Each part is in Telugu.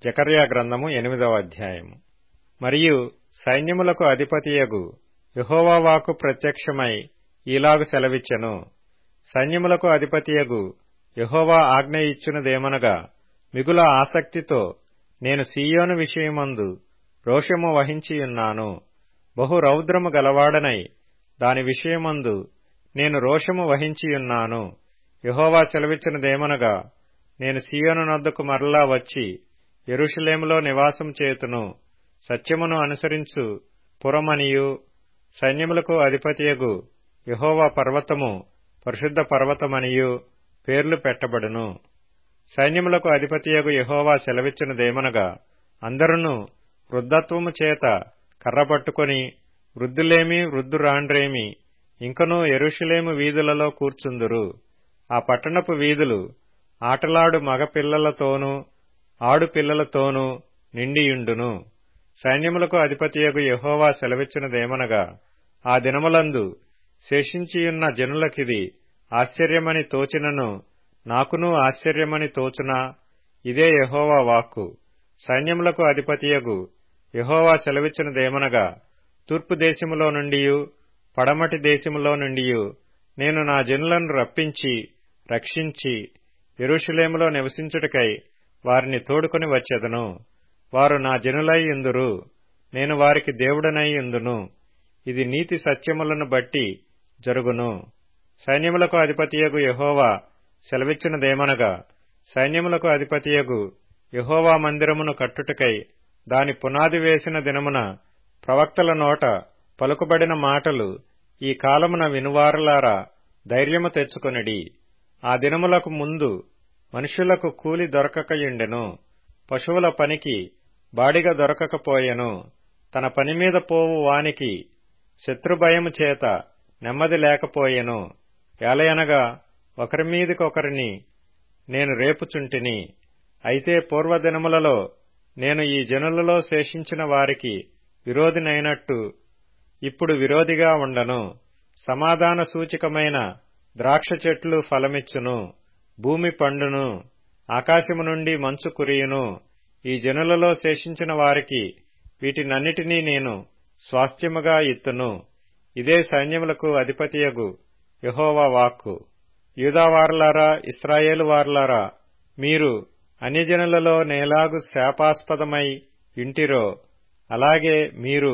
జకర్యా గ్రంథము ఎనిమిదవ అధ్యాయము మరియు సైన్యములకు అధిపతియగు యెహోవా వాక్కు ప్రత్యక్షమై ఈలాగు సెలవిచ్చెను సైన్యములకు అధిపతియగు యెహోవా ఆజ్ఞ ఇచ్చునదేమనగా మిగుల ఆసక్తితో నేను సీయోను విషయమందు రోషము వహించియున్నాను బహు రౌద్రము గలవాడనై దాని విషయమందు నేను రోషము వహించియున్నాను యెహోవా సెలవిచ్చినదేమనగా నేను సీయోను నొద్దకు మరలా వచ్చి యెరూషలేములో నివాసం చేతును సత్యమును అనుసరించు పురమనియు సైన్యములకు అధిపతియగు యెహోవా పర్వతము పరిశుద్ధ పర్వతమనియు పేర్లు పెట్టబడును సైన్యములకు అధిపతియగు యెహోవా సెలవిచ్చినదేమనగా అందరును వృద్ధత్వము చేత కర్ర పట్టుకొని వృద్ధులేమి వృద్ధురాండ్రేమి ఇంకనూ ఎరుషలేము వీధులలో కూర్చుందురు ఆ పట్టణపు వీధులు ఆటలాడు మగపిల్లలతోనూ ఆడుపిల్లలతోనూ నిండియుండును సైన్యములకు అధిపతియగు యెహోవా సెలవిచ్చినదేమనగా ఆ దినములందు శేషించియున్న జనులకిది ఆశ్చర్యమని తోచినను నాకునూ ఆశ్చర్యమని తోచునా ఇదే యెహోవా వాక్కు సైన్యములకు అధిపతియగు యెహోవా సెలవిచ్చినదేమనగా తూర్పు దేశములో నుండియు పడమటి దేశములో నుండియు నేను నా జనులను రప్పించి రక్షించి ఎరుషులేములో నివసించుటకై వారిని తోడుకొని వచ్చెదను వారు నా జనులై ఇందురు నేను వారికి దేవుడనై ఇందును ఇది నీతి సత్యములను బట్టి జరుగును సైన్యములకు అధిపతియగు యహోవా సెలవిచ్చినదేమనగా సైన్యములకు అధిపతియగు యహోవా మందిరమును కట్టుటకై దాని పునాది వేసిన దినమున ప్రవక్తల నోట పలుకుబడిన మాటలు ఈ కాలమున వినువారలారా ధైర్యము తెచ్చుకొనిడి ఆ దినములకు ముందు మనుషులకు కూలి దొరకకయుండెను పశువుల పనికి బాడిగ దొరకకపోయెను తన పనిమీద పోవు వానికి శత్రుభయము చేత నెమ్మది లేకపోయెను ఏలయనగా ఒకరిమీదికొకరిని నేను రేపుచుంటిని అయితే పూర్వదినములలో నేను ఈ జనులలో శేషించిన వారికి విరోధినైనట్టు ఇప్పుడు విరోధిగా ఉండను సమాధాన సూచికమైన ద్రాక్ష చెట్లు ఫలమిచ్చును భూమి పండును ఆకాశము నుండి మంచు కురియును ఈ జనులలో శేషించిన వారికి వీటినన్నిటినీ నేను స్వాస్థ్యముగా ఇత్తును ఇదే సైన్యములకు అధిపతియగు యహోవా వాక్కు యూదావార్లారా ఇస్రాయేలు వార్లారా మీరు అన్యజనులలో నేలాగు శాపాస్పదమై ఇంటిరో అలాగే మీరు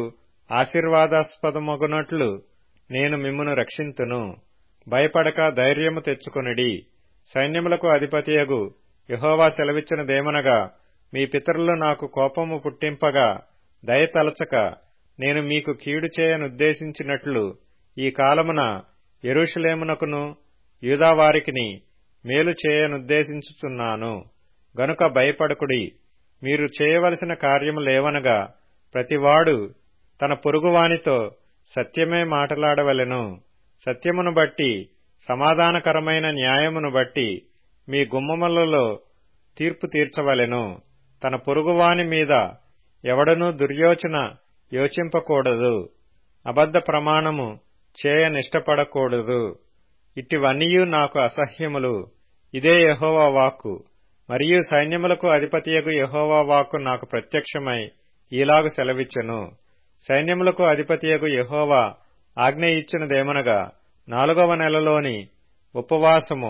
ఆశీర్వాదాస్పదమగునట్లు నేను మిమ్మును రక్షింతును భయపడక ధైర్యము తెచ్చుకొనిడి సైన్యములకు అధిపతియగు యహోవా సెలవిచ్చినదేమనగా మీ పితరులు నాకు కోపము పుట్టింపగా దయతలచక నేను మీకు కీడు చేయనుద్దేశించినట్లు ఈ కాలమున ఎరుషలేమునకును యూదావారికిని మేలు చేయనుద్దేశించుచున్నాను గనుక భయపడకుడి మీరు చేయవలసిన కార్యము లేవనగా ప్రతివాడు తన పొరుగువానితో సత్యమే మాటలాడవలెను సత్యమును బట్టి సమాధానకరమైన న్యాయమును బట్టి మీ గుమ్మములలో తీర్పు తీర్చవలెను తన పొరుగువాని మీద ఎవడనూ దుర్యోచన యోచింపకూడదు అబద్ధ ప్రమాణము చేయనిష్టపడకూడదు ఇటివన్నీయూ నాకు అసహ్యములు ఇదే యహోవా వాక్కు మరియు సైన్యములకు అధిపతియగు యహోవా వాక్కు నాకు ప్రత్యక్షమై ఈలాగు సెలవిచ్చెను సైన్యములకు అధిపతియగు యహోవా ఆజ్ఞ ఇచ్చినదేమనగా నాలుగవ నెలలోని ఉపవాసము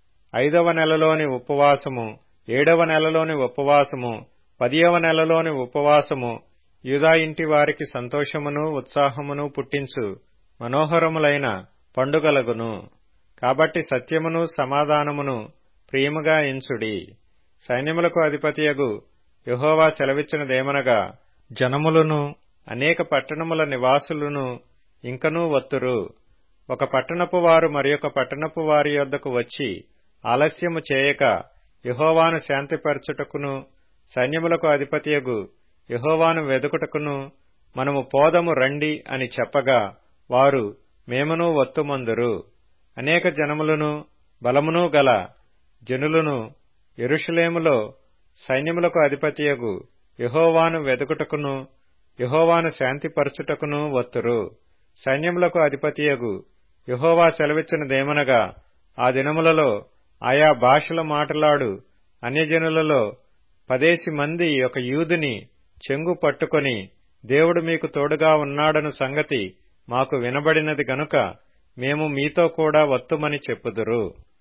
ఐదవ నెలలోని ఉపవాసము ఏడవ నెలలోని ఉపవాసము పదియవ నెలలోని ఉపవాసము యూదా ఇంటి వారికి సంతోషమును ఉత్సాహమును పుట్టించు మనోహరములైన పండుగలగును కాబట్టి సత్యమును సమాధానమును ప్రియముగా ఎంచుడి సైన్యములకు అధిపతియగు యహోవా చెలవిచ్చినదేమనగా జనములను అనేక పట్టణముల నివాసులను ఇంకనూ వత్తురు ఒక పట్టణపు వారు మరియొక పట్టణపు వారి యొద్దకు వచ్చి ఆలస్యము చేయక యహోవాను శాంతిపరచుటకును సైన్యములకు అధిపతియగు యహోవాను వెదుకుటకును మనము పోదము రండి అని చెప్పగా వారు మేమును వత్తుమందురు అనేక జనములను బలమును గల జనులను ఎరుషలేములో సైన్యములకు అధిపతియగు యహోవాను వెదుకుటకును యహోవాను శాంతిపరచుటకును వత్తురు సైన్యములకు అధిపతియగు యహోవా సెలవిచ్చినదేమనగా ఆ దినములలో ఆయా భాషల మాటలాడు అన్యజనులలో పదేసి మంది ఒక యూదుని చెంగు పట్టుకొని దేవుడు మీకు తోడుగా ఉన్నాడను సంగతి మాకు వినబడినది గనుక మేము మీతో కూడా వత్తుమని చెప్పుదురు